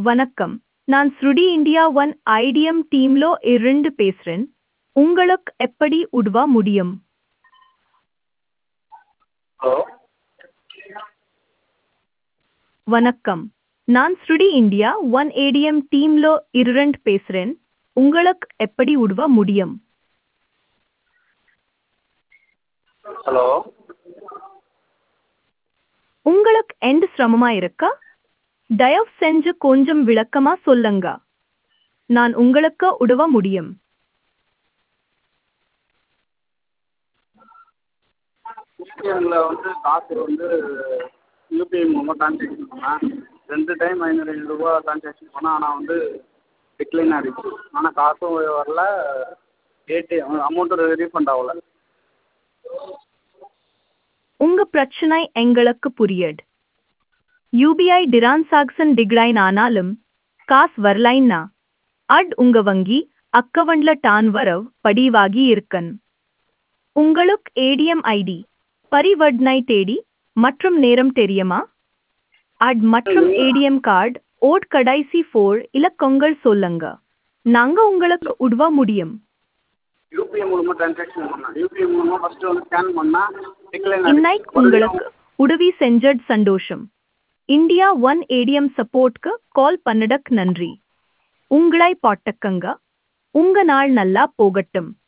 வணக்கம் நான் ஸ்ருடி இந்தியா ஒன் ஐடிஎம் டீம்லோ இருந்து பேசுறேன் உங்களுக்கு எப்படி உதவ முடியும் ஹலோ வணக்கம் நான் ஸ்ருடி இந்தியா ஒன் ஏடிஎம் டீம்லோ இருந்து பேசுறேன் உங்களுக்கு எப்படி உதவ முடியும் ஹலோ உங்களுக்கு எந்த சிரமமா இருக்கா தயவு செஞ்சு கொஞ்சம் விளக்கமா சொல்லுங்க நான் உங்களுக்கு உதவ முடியும் யூபிஐல வந்து காசு வந்து யூபிஐ மூலமாக ட்ரான்சாக்ஷன் பண்ணேன் ரெண்டு டைம் ஐநூறு ஐநூறுரூவா ட்ரான்சாக்ஷன் பண்ணேன் ஆனால் வந்து டிக்ளைன் ஆகிடுச்சு ஆனால் காசும் வரல ஏடிஎம் அமௌண்ட்டும் ரீஃபண்ட் ஆகல உங்க பிரச்சனை எங்களுக்கு புரியுது யூபிஐ டிரான்சாக்சன் டிக்ளைன் ஆனாலும் காசு வரலைன்னா அட் உங்க வங்கி அக்கவுண்ட்ல டான் வரவ் படிவாகி இருக்கன் உங்களுக்கு ஏடிஎம் ஐடி பரிவர்த்தனை தேதி மற்றும் நேரம் தெரியுமா அட் மற்றும் ஏடிஎம் கார்டு ஓட் கடைசி ஃபோர் இலக்கங்கள் சொல்லுங்க நாங்க உங்களுக்கு உதவ முடியும் யூபிஐ மூலமாக ட்ரான்சாக்ஷன் பண்ணேன் யூபிஐ மூலமாக ஃபஸ்ட்டு வந்து ஸ்கேன் பண்ணால் டிக்ளைன் இன்னைக்கு உங்களுக்கு உதவி செஞ்சது சந்தோஷம் இந்தியா ஒன் ஏடிஎம் சப்போர்ட்க்கு கால் பண்ணடக் நன்றி உங்களை பாட்டக்கங்க உங்க நாள் நல்லா போகட்டும்